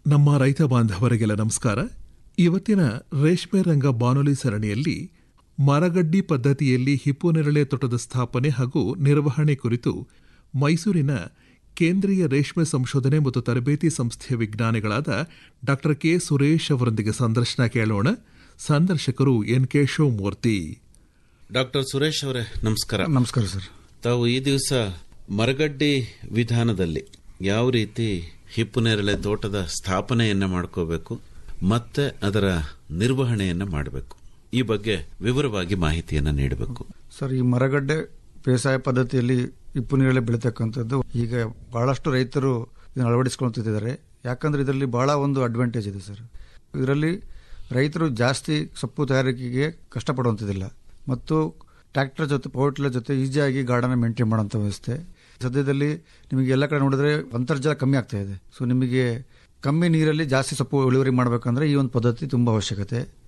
ನಮ್ಮ ರೈತ ಬಾಂಧವರಿಗೆಲ್ಲ ನಮಸ್ಕಾರ ಇವತ್ತಿನ ರೇಷ್ಮೆ ರಂಗ ಬಾನುಲಿ ಸರಣಿಯಲ್ಲಿ ಮರಗಡ್ಡಿ ಪದ್ಧತಿಯಲ್ಲಿ ಹಿಪ್ಪುನೆರಳೆ ತೋಟದ ಸ್ಥಾಪನೆ ಹಾಗೂ ನಿರ್ವಹಣೆ ಕುರಿತು ಮೈಸೂರಿನ ಕೇಂದ್ರೀಯ ರೇಷ್ಮೆ ಸಂಶೋಧನೆ ಮತ್ತು ತರಬೇತಿ ಸಂಸ್ಥೆಯ ವಿಜ್ಞಾನಿಗಳಾದ ಡಾ ಕೆ ಸುರೇಶ್ ಅವರೊಂದಿಗೆ ಸಂದರ್ಶನ ಕೇಳೋಣ ಸಂದರ್ಶಕರು N K Shivamurthy doctor Suresh ಅವರೇ ನಮಸ್ಕಾರ ನಮಸ್ಕಾರ ಸರ್ ತಾವು ಈ ದಿವಸ ಮರಗಡ್ಡಿ ವಿಧಾನದಲ್ಲಿ ಯಾವ ರೀತಿ ಹಿಪ್ಪುನೇರಳೆ ತೋಟದ ಸ್ಥಾಪನೆಯನ್ನ ಮಾಡ್ಕೋಬೇಕು ಮತ್ತೆ ಅದರ ನಿರ್ವಹಣೆಯನ್ನ ಮಾಡಬೇಕು ಈ ಬಗ್ಗೆ ವಿವರವಾಗಿ ಮಾಹಿತಿಯನ್ನ ನೀಡಬೇಕು ಸರ್ ಈ ಮರಗಡ್ಡೆ ಬೇಸಾಯ ಪದ್ಧತಿಯಲ್ಲಿ ಇಪ್ಪು ನೀರಳೆ ಬೆಳೀತಕ್ಕಂಥದ್ದು ಈಗ ಬಹಳಷ್ಟು ರೈತರು ಇದನ್ನು ಅಳವಡಿಸಿಕೊಳ್ತಿದ್ದಾರೆ ಯಾಕಂದ್ರೆ ಇದರಲ್ಲಿ ಬಹಳ ಒಂದು ಅಡ್ವಾಂಟೇಜ್ ಇದೆ ಸರ್ ಇದರಲ್ಲಿ ರೈತರು ಜಾಸ್ತಿ ಸೊಪ್ಪು ತಯಾರಿಕೆಗೆ ಕಷ್ಟಪಡುವಂಥದ್ದಿಲ್ಲ ಮತ್ತು ಟ್ರ್ಯಾಕ್ಟರ್ ಜೊತೆ ಪವರ್ ಟಿಲ್ಲರ್ ಜೊತೆ ಈಸಿಯಾಗಿ ಗಾರ್ಡನ್ ಮೇಂಟೈನ್ ಮಾಡುವಂಥ ವ್ಯವಸ್ಥೆ ಸದ್ಯದಲ್ಲಿ ನಿಮಗೆ ಎಲ್ಲ ಕಡೆ ನೋಡಿದ್ರೆ ಅಂತರ್ಜಲ ಕಮ್ಮಿ ಆಗ್ತಾ ಇದೆ ಸೊ ನಿಮಗೆ ಕಮ್ಮಿ ನೀರಲ್ಲಿ ಜಾಸ್ತಿ ಸೊಪ್ಪು ಇಳುವರಿ ಮಾಡಬೇಕಂದ್ರೆ ಈ ಒಂದು ಪದ್ಧತಿ ತುಂಬಾ ಅವಶ್ಯಕತೆ